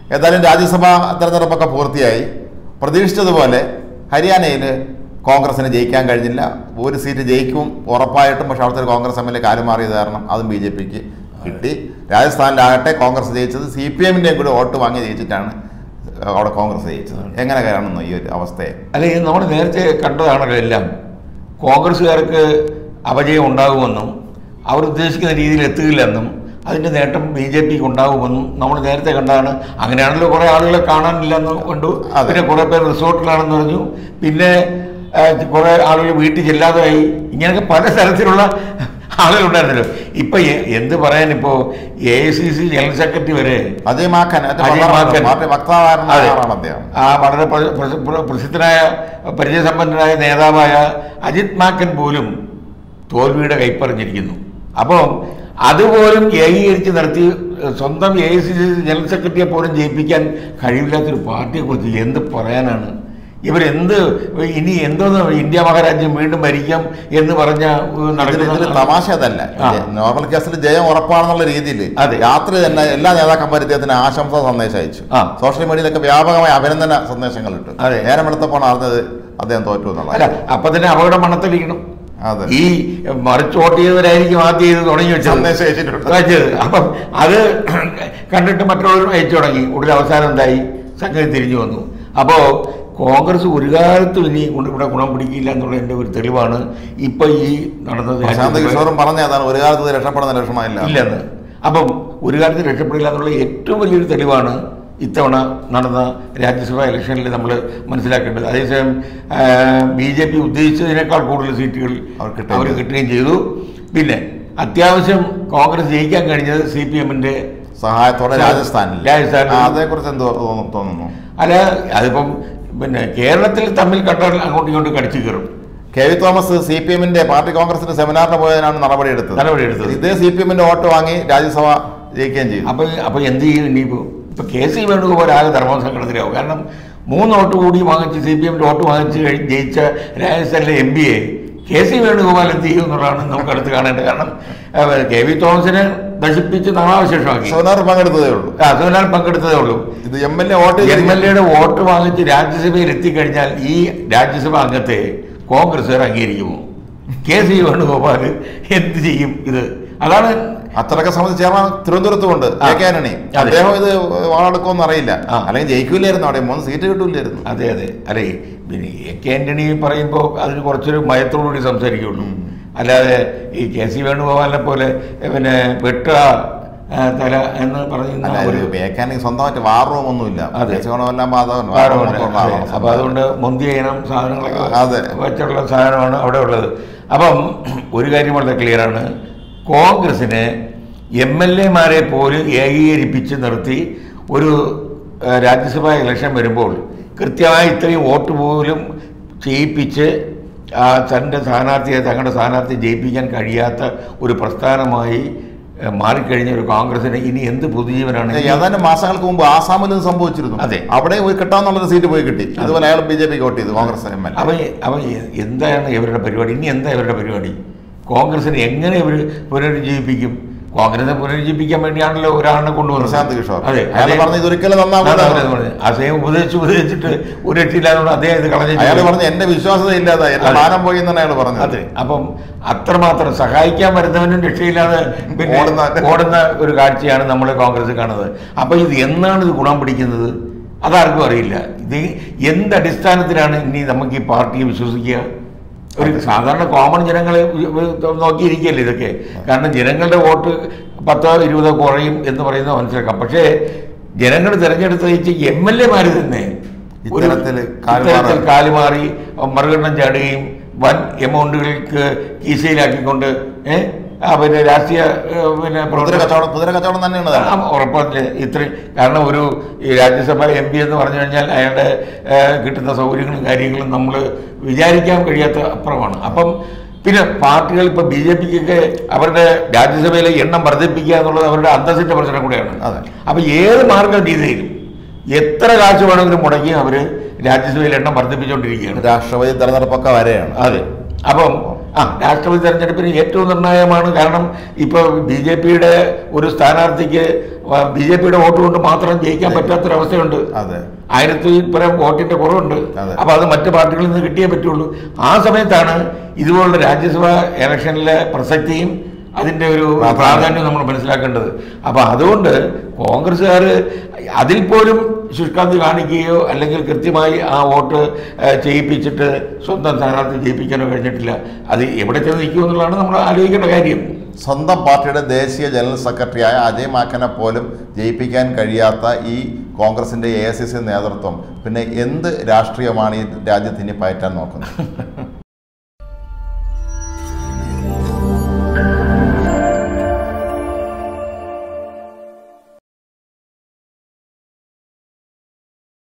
ഏതായാലും രാജ്യസഭാ തെരഞ്ഞെടുപ്പൊക്കെ പൂർത്തിയായി പ്രതീക്ഷിച്ചതുപോലെ ഹരിയാനയിൽ കോൺഗ്രസിന് ജയിക്കാൻ കഴിഞ്ഞില്ല ഒരു സീറ്റ് ജയിക്കും ഉറപ്പായിട്ടും പക്ഷെ അവിടുത്തെ ഒരു കോൺഗ്രസ് എം എൽ എ കാലുമാറിയത് കാരണം അതും ബി ജെ പിക്ക് കിട്ടി രാജസ്ഥാനിലാകട്ടെ കോൺഗ്രസ് ജയിച്ചത് സി പി എമ്മിൻ്റെയും കൂടി വോട്ട് വാങ്ങി ജയിച്ചിട്ടാണ് അവിടെ കോൺഗ്രസ് ജയിച്ചത് എങ്ങനെ കാണുന്നു ഈ ഒരു അവസ്ഥയെ അല്ല ഇത് നമ്മൾ നേരത്തെ കണ്ടതാണല്ലോ എല്ലാം കോൺഗ്രസ്സുകാർക്ക് അപജയം ഉണ്ടാകുമെന്നും അവർ ഉദ്ദേശിക്കുന്ന രീതിയിൽ എത്തുകയില്ലെന്നും അതിൻ്റെ നേട്ടം ബി ജെ പിക്ക് ഉണ്ടാകുമെന്നും നമ്മൾ നേരത്തെ കണ്ടതാണ് അങ്ങനെയാണല്ലോ കുറേ ആളുകളെ കാണാനില്ലെന്ന് കണ്ടു അതെ. പിന്നെ കുറേ പേർ റിസോർട്ടിലാണെന്ന് പറഞ്ഞു പിന്നെ ആ, കുറേ ആളുകൾ വീട്ടിൽ ചെല്ലാതായി ഇങ്ങനെയൊക്കെ പല തരത്തിലുള്ള ആളുകളുണ്ടായിരുന്നല്ലോ ഇപ്പൊ എ- എന്ത് പറയാൻ ഇപ്പോ A I C C general secretary വരെ അജയ് മാക്കൻ ഏറ്റവും അജയ് പ്രധാനപ്പെട്ട മാക്കൻ. പാർട്ടി വക്താവായിരുന്ന അതെ. ആളാണ് അദ്ദേഹം ആ വളരെ പ്ര- പ്ര- പ്ര- പ്രസിദ്ധനായ പരിചയസമ്പന്നനായ നേതാവായ അജിത് മാക്കൻ പോലും തോൽവിയുടെ കൈപ്പറിഞ്ഞിരിക്കുന്നു അപ്പം അതുപോലും ഏകീകരിച്ച് നടത്തി സ്വന്തം A I C C general സെക്രട്ടറിയെ പോലും ജയിപ്പിക്കാൻ കഴിവില്ലാത്തൊരു പാർട്ടിയെക്കുറിച്ച് എന്ത് പറയാനാണ് ഇവരെന്ത് ഇനി എന്തോന്ന് ഇന്ത്യ മഹാരാജ്യം വീണ്ടും ഭരിക്കാം എന്ന് പറഞ്ഞ ഏഹ്, ഇതിൽ നടക്കുന്ന ഇതിൽ തമാശ അതല്ല ആ. നോർമൽ കേസിൽ ജയം ഉറപ്പാണെന്നുള്ള രീതിയിൽ അതെ. രാത്രി തന്നെ എല്ലാ നേതാക്കന്മാരും ഇദ്ദേഹത്തിന് ആശംസാ സന്ദേശം അയച്ചു ആ. സോഷ്യൽ മീഡിയയിലൊക്കെ വ്യാപകമായ അഭിനന്ദന സന്ദേശങ്ങൾ ഇട്ടു അതെ. നേരം എടുത്തപ്പോൾ അറിഞ്ഞത് അദ്ദേഹം തോറ്റു അല്ല എന്നുള്ളത് അപ്പൊ തന്നെ അപകടം മണത്തിരിക്കണം അതെ ഈ മറിച്ച് വോട്ട് ചെയ്തവരായിരിക്കും ആദ്യം ഇത് തുടങ്ങി വെച്ചത് സന്ദേശം അയച്ചിട്ടുണ്ട് അയച്ചത് അപ്പം അത് കണ്ടിട്ട് മറ്റുള്ളവരും അയച്ചു തുടങ്ങി ഉടനെ അവസാനം എന്തായി സംഗതി തിരിഞ്ഞു വന്നു അപ്പോൾ കോൺഗ്രസ് ഒരു കാലത്തും ഇനി കൊണ്ട് ഇവിടെ ഗുണം പിടിക്കില്ല എന്നുള്ളതിൻ്റെ ഒരു തെളിവാണ് ഇപ്പൊ ഈ നടന്നത് പ്രശാന്ത് കിഷോറും പറഞ്ഞ അതാണ് ഒരു കാലത്ത് ഇത് രക്ഷപ്പെടുന്ന ലക്ഷണമില്ല ഇല്ലെന്ന് അപ്പം ഒരു കാലത്ത് രക്ഷപ്പെടില്ല എന്നുള്ള ഏറ്റവും വലിയൊരു തെളിവാണ് ഇത്തവണ നടന്ന രാജ്യസഭാ ഇലക്ഷനിൽ നമ്മൾ മനസ്സിലാക്കേണ്ടത് അതേസമയം ബി ജെ പി ഉദ്ദേശിച്ചതിനേക്കാൾ കൂടുതൽ സീറ്റുകൾ അവർ കിട്ടുകയും അവർ ചെയ്തു. കിട്ടുകയും ചെയ്തു പിന്നെ അത്യാവശ്യം കോൺഗ്രസ് ജയിക്കാൻ കഴിഞ്ഞത് സി പി എമ്മിൻ്റെ സഹായത്തോടെ രാജസ്ഥാനിൽ രാജസ്ഥാനിൽ. ആ, അതേക്കുറിച്ച് എന്ത് തോന്നു- തോന്നുന്നു അല്ല അതിപ്പം പിന്നെ കേരളത്തിൽ തമ്മിൽ കണ്ടാൽ അങ്ങോട്ടും ഇങ്ങോട്ടും കടിച്ചു കയറും K V Thomas C P എമ്മിന്റെ പാർട്ടി കോൺഗ്രസിന്റെ സെമിനാറിന് പോയതിനാണ് നടപടിയെടുത്തത് നടപടിയെടുത്തത്. ഇതേ സി പി എമ്മിന്റെ വോട്ട് വാങ്ങി രാജ്യസഭ ജയിക്കുകയും ചെയ്തു അപ്പൊ അപ്പൊ എന്ത് ചെയ്യും ഇനിയിപ്പോ ഇപ്പൊ കെ സി വേണുഗോപാൽ ആകെ ധർമ്മസങ്കടത്തിലാവും കാരണം മൂന്ന് വോട്ട് കൂടി വാങ്ങിച്ച് സി പി എമ്മിന്റെ വോട്ട് വാങ്ങിച്ച് കഴിഞ്ഞ് ജയിച്ച രാജസ്ഥാനിലെ M P A K C Venugopal എന്ത് ചെയ്യും എന്നുള്ളതാണ് നമുക്ക് അടുത്ത് കാണേണ്ടത് കാരണം ഏഹ്, കെ വി തോമസിനെ നശിപ്പിച്ച് നാമാവശേഷമാക്കി സെമിനാറിൽ പങ്കെടുത്തതേ ഉള്ളൂ അതിനാൽ പങ്കെടുത്തതേ ഉള്ളൂ ഇത് M L A vote M L എയുടെ വോട്ട് വാങ്ങിച്ച് രാജ്യസഭയിൽ എത്തിക്കഴിഞ്ഞാൽ ഈ രാജ്യസഭ അംഗത്തെ കോൺഗ്രസ്സുകാർ അംഗീകരിക്കുമോ കെ സി വേണുഗോപാൽ എന്ത് ചെയ്യും ഇത് അതാണ് അത്രയൊക്കെ സമിതി ചെയർമാൻ തിരുവനന്തപുരത്തുമുണ്ട് ആ. കെ കെ ആന്റണി അതെ. അദ്ദേഹം ഇത് വാളെടുക്കുമെന്ന് അറിയില്ല ആ. അല്ലെങ്കിൽ ജയിക്കൂലായിരുന്നു അവിടെ മൂന്ന് സീറ്റ് കിട്ടൂലായിരുന്നു അതെ അതെ അല്ലെ പിന്നെ എ കെ ആന്റണി പറയുമ്പോൾ അതിന് കുറച്ചൊരു മയത്തോടുകൂടി സംസാരിക്കുള്ളൂ അല്ലാതെ ഈ കെ സി വേണുഗോപാലിനെ പോലെ ഏ, പിന്നെ വെട്ടുക ആ, തല എന്ന് പറയുന്ന അല്ല ഒരു ഒരു വേക്കാണെങ്കിൽ സ്വന്തമായിട്ട് വാർ റൂം ഒന്നുമില്ല അതെ. എല്ലാം പാഠമുണ്ട് അതെ. അപ്പൊ അതുകൊണ്ട് മുന്തിയ ഇനം സാധനങ്ങളൊക്കെ അതെ. വെച്ചുള്ള സാധനമാണ് അവിടെ ഉള്ളത് അപ്പം ഒരു കാര്യം വളരെ ക്ലിയറാണ് കോൺഗ്രസിന് എം എൽ എമാരെ പോലും ഏകീകരിപ്പിച്ച് നിർത്തി ഒരു ആ, രാജ്യസഭാ ഇലക്ഷൻ വരുമ്പോൾ കൃത്യമായി ഇത്രയും വോട്ട് പോലും ചെയ്യിപ്പിച്ച് ആ തൻ്റെ സ്ഥാനാർത്ഥിയെ തങ്ങളുടെ സ്ഥാനാർത്ഥിയെ ജയിപ്പിക്കാൻ കഴിയാത്ത ഒരു പ്രസ്ഥാനമായി ആ, മാറിക്കഴിഞ്ഞ ഒരു കോൺഗ്രസിന് ഇനി എന്ത് പുതുജീവനാണ് ഇനി ഏതാനും മാസങ്ങൾക്ക് മുമ്പ് ആസാമിൽ ഇത് സംഭവിച്ചിരുന്നു അതെ. അവിടെ പോയി കിട്ടാന്നുള്ളൊരു സീറ്റ് പോയി കിട്ടി അതുപോലെ അയാൾ ബി ജെ പിക്ക് വോട്ട് ചെയ്തു കോൺഗ്രസ് എം എൽ എ അവ അവ എന്താണ് ഇവരുടെ പരിപാടി ഇനി എന്താ ഇവരുടെ പരിപാടി കോൺഗ്രസിനെ എങ്ങനെ ഇവർ പുനരുജ്ജീവിപ്പിക്കും കോൺഗ്രസിനെ പുനരുജ്ജീവിപ്പിക്കാൻ വേണ്ടിയാണല്ലോ ഒരാളിനെ കൊണ്ടുവന്നത് പ്രശാന്ത് കിഷോർ അതെ അയാൾ അതെ. പറഞ്ഞത് ഇതൊരിക്കലും നന്നാവില്ല നന്നാവില്ല എന്ന് പറഞ്ഞു. അദ്ദേഹം ഉപദേശിച്ച് ഉപദേശിച്ചിട്ട് ഒരു രക്ഷയില്ലാതെ അദ്ദേഹം ഇത് കളഞ്ഞു അയാൾ പറഞ്ഞ എന്റെ വിശ്വാസത ഇല്ലാതായി എന്റെ അതെ. മാനം പോയി എന്നാണ് അയാൾ പറഞ്ഞത് അതെ അപ്പം അത്രമാത്രം സഹായിക്കാൻ വരുന്നവനും രക്ഷയില്ലാതെ പിന്നെ ഓടുന്ന- ഓടുന്ന ഒരു കാഴ്ചയാണ് നമ്മൾ കോൺഗ്രസ് കാണുന്നത് അപ്പൊ ഇത് എന്നാണ് ഇത് ഗുണം പിടിക്കുന്നത് അതാർക്കും അറിയില്ല ഇത് എന്ത് അടിസ്ഥാനത്തിലാണ് ഇനി നമുക്ക് ഈ പാർട്ടിയെ വിശ്വസിക്കുക ഒരു സാധാരണ കോമൺ ജനങ്ങളെ വി- വി- നോക്കിയിരിക്കുകയല്ലേ ഇതൊക്കെ കാരണം ജനങ്ങളുടെ വോട്ട് പത്തോ ഇരുപതോ കുറയും എന്ന് പറയുന്നത് മനസ്സിലാക്കാം പക്ഷേ ജനങ്ങൾ തിരഞ്ഞെടുത്ത എം എൽ എമാർ തന്നെ ഒരു ഇത്തരത്തില് കാലുമാറാൻ- ഇത്തരത്തിൽ കാലുമാറി മറുകണ്ണം ചാടുകയും വൻ എമൗണ്ടുകൾക്ക് കീശയിലാക്കിക്കൊണ്ട് ഏഹ് ആ പിന്നെ രാഷ്ട്രീയ ഏഹ്, പിന്നെ കുതിര പ്രവർത്തന കച്ചവടം കുതിര കച്ചവടം തന്നെയാണ് ഇതെല്ലാം. ഉറപ്പല്ലേ ഇത്രയും കാരണം ഒരു ഈ രാജ്യസഭ എം പി എന്ന് പറഞ്ഞു കഴിഞ്ഞാൽ അയാളുടെ ഏഹ്, കിട്ടുന്ന സൗകര്യങ്ങളും കാര്യങ്ങളും നമ്മൾ വിചാരിക്കാൻ കഴിയാത്ത അപ്പുറമാണ് അപ്പം പിന്നെ പാർട്ടികൾ ഇപ്പൊ ബി ജെ പിക്കൊക്കെ അവരുടെ രാജ്യസഭയിലെ എണ്ണം വർദ്ധിപ്പിക്കുക എന്നുള്ളത് അവരുടെ അന്തസ്സിന്റെ പ്രശ്നം കൂടെയാണ് അതെ. അപ്പൊ ഏത് മാർഗ രീതിയിലും എത്ര കാശ് വേണമെങ്കിലും മുടക്കി അവര് രാജ്യസഭയിൽ എണ്ണം വർദ്ധിപ്പിച്ചുകൊണ്ടിരിക്കുകയാണ് രാഷ്ട്രപതി തെരഞ്ഞെടുപ്പൊക്കെ വരെയാണ് അതെ അപ്പം ആ രാഷ്ട്രപതി തെരഞ്ഞെടുപ്പിന് ഏറ്റവും നിർണായകമാണ് കാരണം ഇപ്പോൾ ബി ജെ പിയുടെ ഒരു സ്ഥാനാർത്ഥിക്ക് ബി ജെ പിയുടെ വോട്ട് കൊണ്ട് മാത്രം ജയിക്കാൻ പറ്റാത്തൊരവസ്ഥയുണ്ട് അതെ ആയിരത്തി പരം വോട്ടിന്റെ കുറവുണ്ട് അതെ. അപ്പൊ അത് മറ്റു പാർട്ടികളിൽ നിന്ന് കിട്ടിയേ പറ്റുള്ളൂ ആ സമയത്താണ് ഇതുപോലുള്ള രാജ്യസഭാ ഇലക്ഷനിലെ പ്രസക്തിയും അതിന്റെ ഒരു പ്രാധാന്യം. പ്രാധാന്യം നമ്മൾ മനസ്സിലാക്കേണ്ടത് അപ്പൊ അതുകൊണ്ട് കോൺഗ്രസ്സുകാർ അതിൽ പോലും ശുഷ്കാന്തി കാണിക്കുകയോ അല്ലെങ്കിൽ കൃത്യമായി ആ വോട്ട് ഏഹ്, ചെയ്യിപ്പിച്ചിട്ട് സ്വന്തം സ്ഥാനാർത്ഥി ജയിപ്പിക്കാനോ കഴിഞ്ഞിട്ടില്ല അത് എവിടെ ചെന്ന് നിൽക്കും എന്നുള്ളതാണ് നമ്മൾ ആലോചിക്കേണ്ട കാര്യം സ്വന്തം പാർട്ടിയുടെ ദേശീയ ജനറൽ സെക്രട്ടറിയായ അജയ് മാക്കനെ പോലും ജയിപ്പിക്കാൻ കഴിയാത്ത ഈ കോൺഗ്രസിന്റെ എ ഐ സി സി നേതൃത്വം പിന്നെ എന്ത് രാഷ്ട്രീയമാണ് ഈ രാജ്യത്ത് ഇനി പയറ്റാൻ നോക്കുന്നത്